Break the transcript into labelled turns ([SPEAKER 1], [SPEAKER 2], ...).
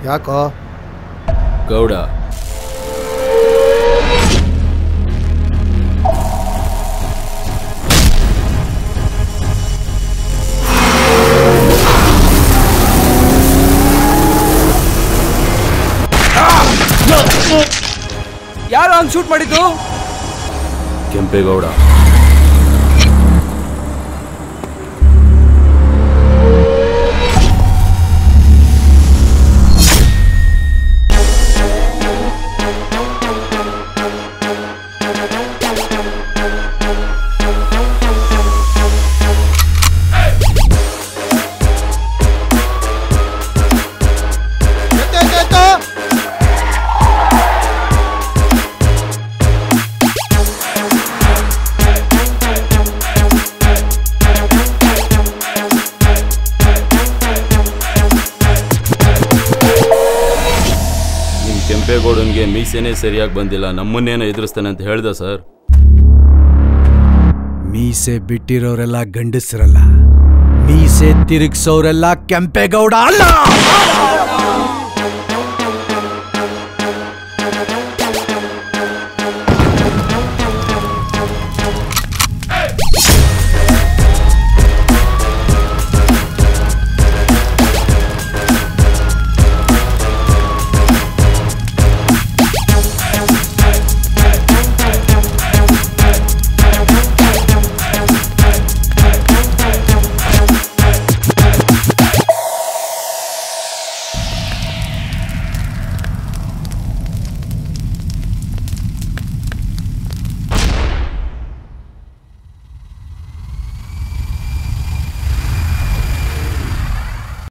[SPEAKER 1] ಯಾಕೋ
[SPEAKER 2] ಗೌಡ
[SPEAKER 3] ಯಾರು ಹಂಗ್ ಶೂಟ್ ಮಾಡಿದ್ದು
[SPEAKER 2] ಕೆಂಪೇಗೌಡ ನಿಮ್ ಕೆಂಪೇಗೌಡನ್ಗೆ ಮೀಸೆನೇ ಸರಿಯಾಗಿ ಬಂದಿಲ್ಲ ನಮ್ಮನ್ನೇನೋ ಎದುರಿಸ್ತಾನೆ ಅಂತ ಹೇಳ್ದ ಸರ್
[SPEAKER 1] ಮೀಸೆ ಬಿಟ್ಟಿರೋರೆಲ್ಲ ಗಂಡಸರಲ್ಲ ಮೀಸೆ ತಿರುಗಿಸೋರೆಲ್ಲ ಕೆಂಪೇಗೌಡ ಅಲ್ಲ